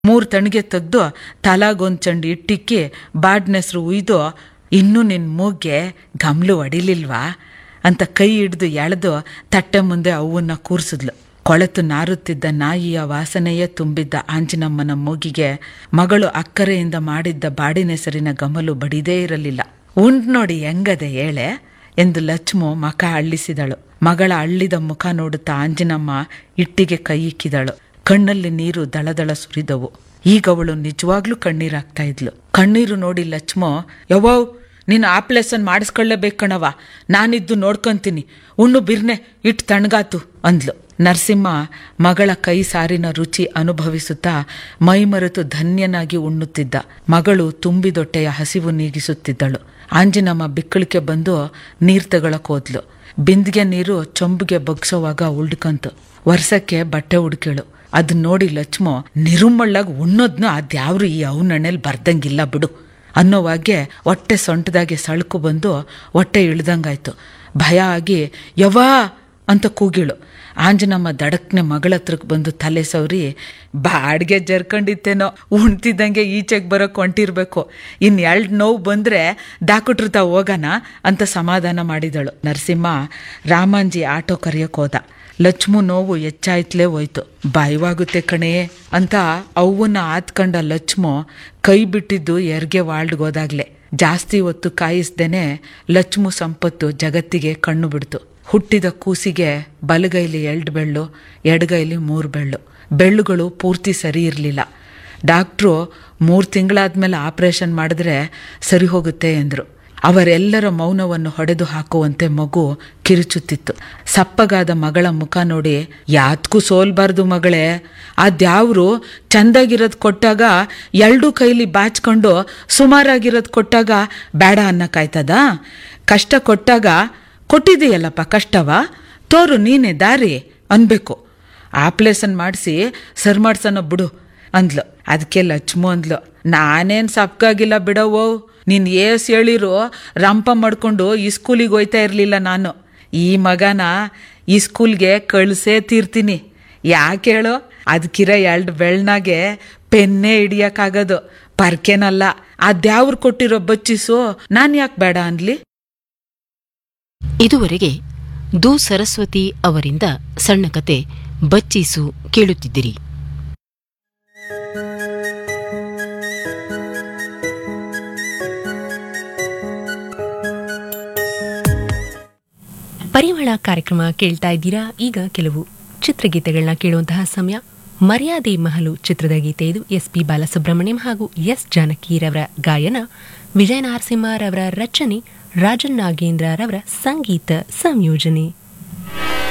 ಮೂರು ತಣಿಗೆ ತೆಗ್ದು ತಲಾಗೊಂದು ಚಂಡು ಇಟ್ಟಿಕ್ಕಿ ಬಾಡ್ನೆಸ್ರು ಉಯ್ದು ಇನ್ನೂ ನಿನ್ನ ಮೂಗ್ಗೆ ಗಮ್ಲು ಹೊಡಿಲಿಲ್ವಾ ಅಂತ ಕೈ ಹಿಡ್ದು ಎಳೆದು ತಟ್ಟೆ ಮುಂದೆ ಅವನ್ನ ಕೂರಿಸಿದ್ಲು ಕೊಳೆತು ನಾರುತ್ತಿದ್ದ ನಾಯಿಯ ವಾಸನೆಯೇ ತುಂಬಿದ್ದ ಆಂಜಿನಮ್ಮನ ಮೂಗಿಗೆ ಮಗಳು ಅಕ್ಕರೆಯಿಂದ ಮಾಡಿದ್ದ ಬಾಡಿನೆಸರಿನ ಗಮಲು ಬಡಿದೇ ಇರಲಿಲ್ಲ ಉಂಡ್ ನೋಡಿ ಹೆಂಗದೆ ಹೇಳೆ ಎಂದು ಲಕ್ಷ್ಮು ಮಖ ಅಳ್ಳಿಸಿದಳು ಮಗಳ ಅಳ್ಳಿದ ಮುಖ ನೋಡುತ್ತಾ ಆಂಜಿನಮ್ಮ ಇಟ್ಟಿಗೆ ಕೈ ಇಕ್ಕಿದಳು ಕಣ್ಣಲ್ಲಿ ನೀರು ದಳದಳ ಸುರಿದವು ಈಗ ಅವಳು ನಿಜವಾಗ್ಲೂ ಕಣ್ಣೀರಾಗ್ತಾ ಇದ್ಲು ಕಣ್ಣೀರು ನೋಡಿ ಲಕ್ಷ್ಮೋ ಯವ್ವವ್ ನೀನು ಆಪ್ಲೇಸನ್ ಮಾಡಿಸ್ಕೊಳ್ಳೇಬೇಕು ಕಣವ ನಾನಿದ್ದು ನೋಡ್ಕೊಂತೀನಿ ಉಣ್ಣು ಬಿರ್ನೆ ಇಟ್ಟು ತಣ್ಣಗಾತು ಅಂದ್ಲು ನರಸಿಂಹ ಮಗಳ ಕೈ ಸಾರಿನ ರುಚಿ ಅನುಭವಿಸುತ್ತಾ ಮೈಮರೆತು ಧನ್ಯನಾಗಿ ಉಣ್ಣುತ್ತಿದ್ದ ಮಗಳು ತುಂಬಿದೊಟ್ಟೆಯ ಹಸಿವು ನೀಗಿಸುತ್ತಿದ್ದಳು ಆಂಜಿನಮ್ಮ ಬಿಕ್ಕಳಿಕೆ ಬಂದು ನೀರ್ ತಗೊಳಕ್ ಹೋದ್ಲು ಬಿಂದಿಗೆ ನೀರು ಚೊಂಬಿಗೆ ಬಗ್ಸೋವಾಗ ಉಳ್ಕಂತು ವರ್ಷಕ್ಕೆ ಬಟ್ಟೆ ಹುಡ್ಕೇಳು ಅದನ್ನ ನೋಡಿ ಲಕ್ಷ್ಮೋ ನಿರುಮ್ಮಳ್ಳಾಗ ಉಣ್ಣೋದ್ನ ಅದ್ಯಾವ್ರು ಈ ಅವನಣ್ಣೆಲ್ ಬರ್ದಂಗಿಲ್ಲ ಬಿಡು ಅನ್ನೋವಾಗೆ ಹೊಟ್ಟೆ ಸೊಂಟದಾಗೆ ಸಳುಕು ಬಂದು ಹೊಟ್ಟೆ ಇಳ್ದಂಗಾಯ್ತು ಭಯ ಆಗಿ ಯವ್ವಾ ಅಂತ ಕೂಗಿಳು ಆಂಜನಮ್ಮ ದಡಕ್ನೆ ಮಗಳ ಹತ್ರಕ್ಕೆ ಬಂದು ತಲೆ ಸವರಿ ಬಾಡ್ಗೆ ಜರ್ಕೊಂಡಿತ್ತೇನೋ ಉಣ್ತಿದ್ದಂಗೆ ಈಚೆಗೆ ಬರೋಕ್ ಹೊಂಟಿರ್ಬೇಕು ಇನ್ ಎರಡು ನೋವು ಬಂದ್ರೆ ದಾಕುಟ್ರತ ಹೋಗಣ ಅಂತ ಸಮಾಧಾನ ಮಾಡಿದಳು ನರಸಿಂಹ ರಾಮಾಂಜಿ ಆಟೋ ಕರೆಯಕ್ ಹೋದ ಲಕ್ಷ್ಮು ನೋವು ಹೆಚ್ಚಾಯ್ತಲೇ ಹೋಯ್ತು ಭಯವಾಗುತ್ತೆ ಕಣೇ ಅಂತ ಅವನ್ನ ಆತ್ಕಂಡ ಲಕ್ಷ್ಮು ಕೈ ಬಿಟ್ಟಿದ್ದು ಎರ್ಗೆ ವಾಲ್ಡ್ಗೆ ಹೋದಾಗ್ಲೆ ಜಾಸ್ತಿ ಹೊತ್ತು ಕಾಯಿಸ್ದೇನೆ ಲಕ್ಷ್ಮು ಸಂಪತ್ತು ಜಗತ್ತಿಗೆ ಕಣ್ಣು ಬಿಡ್ತು ಹುಟ್ಟಿದ ಕೂಸಿಗೆ ಬಲಗೈಲಿ ಎರಡು ಬೆಳ್ಳು ಎಡಗೈಲಿ ಮೂರು ಬೆಳ್ಳು ಬೆಳ್ಳುಗಳು ಪೂರ್ತಿ ಸರಿ ಇರಲಿಲ್ಲ ಡಾಕ್ಟ್ರು ಮೂರು ತಿಂಗಳಾದ್ಮೇಲೆ ಆಪರೇಷನ್ ಮಾಡಿದ್ರೆ ಸರಿ ಹೋಗುತ್ತೆ ಎಂದರು ಅವರೆಲ್ಲರ ಮೌನವನ್ನು ಹೊಡೆದು ಹಾಕುವಂತೆ ಮಗು ಕಿರುಚುತ್ತಿತ್ತು ಸಪ್ಪಗಾದ ಮಗಳ ಮುಖ ನೋಡಿ ಯಾತ್ಗೂ ಸೋಲ್ಬಾರ್ದು ಮಗಳೇ ಅದ್ಯಾವ್ರು ಚಂದಾಗಿರೋದು ಕೊಟ್ಟಾಗ ಎರಡೂ ಕೈಲಿ ಬಾಚ್ಕೊಂಡು ಸುಮಾರಾಗಿರೋದು ಕೊಟ್ಟಾಗ ಬೇಡ ಅನ್ನಕ್ಕಾಯ್ತದ ಕಷ್ಟ ಕೊಟ್ಟಾಗ ಕೊಟ್ಟಿದೆಯಲ್ಲಪ್ಪ ಕಷ್ಟವ ತೋರು ನೀನೇ ದಾರಿ ಅನ್ಬೇಕು ಆಪ್ಲೇಸನ್ ಮಾಡಿಸಿ ಸರ್ ಮಾಡ್ಸೋಣ ಬಿಡು ಅಂದ್ಲು ಅದಕ್ಕೆ ಲಕ್ಷ್ಮು ಅಂದ್ಲು ನಾನೇನ್ ಸಪ್ಕಾಗಿಲ್ಲ ಬಿಡವೋ ನೀನ್ ಏಸ್ ಹೇಳಿರು ರಂಪ ಮಾಡ್ಕೊಂಡು ಈ ಸ್ಕೂಲಿಗೆ ಹೋಯ್ತಾ ಇರಲಿಲ್ಲ ನಾನು ಈ ಮಗನ ಈ ಸ್ಕೂಲ್ಗೆ ಕಳ್ಸೇ ತೀರ್ತೀನಿ ಯಾಕೆ ಹೇಳು ಅದಕ್ಕಿರ ಎರಡು ಬೆಳ್ನಾಗೆ ಪೆನ್ನೇ ಹಿಡಿಯಕ್ಕಾಗೋದು ಪರ್ಕೆನಲ್ಲ ಅದ್ಯಾವ್ರು ಕೊಟ್ಟಿರೋ ಬಚ್ಚಿಸು ನಾನು ಯಾಕೆ ಬೇಡ ಅನ್ಲಿ ಇದುವರೆಗೆ ದು ಸರಸ್ವತಿ ಅವರಿಂದ ಸಣ್ಣ ಕತೆ ಬಚ್ಚೀಸು ಕೇಳುತ್ತಿದ್ದಿರಿ ಪರಿಮಳ ಕಾರ್ಯಕ್ರಮ ಕೇಳ್ತಾ ಇದ್ದೀರಾ ಈಗ ಕೆಲವು ಚಿತ್ರಗೀತೆಗಳನ್ನ ಕೇಳುವಂತಹ ಸಮಯ ಮರ್ಯಾದೆ ಮಹಲು ಚಿತ್ರದ ಗೀತೆ ಇದು ಎಸ್ ಪಿ ಬಾಲಸುಬ್ರಹ್ಮಣ್ಯಂ ಹಾಗೂ ಎಸ್ ಜಾನಕಿರವರ ಗಾಯನ ವಿಜಯ ನರಸಿಂಹರವರ ರಚನೆ ರಾಜನ್ ನಾಗೇಂದ್ರರವರ ಸಂಗೀತ ಸಂಯೋಜನೆ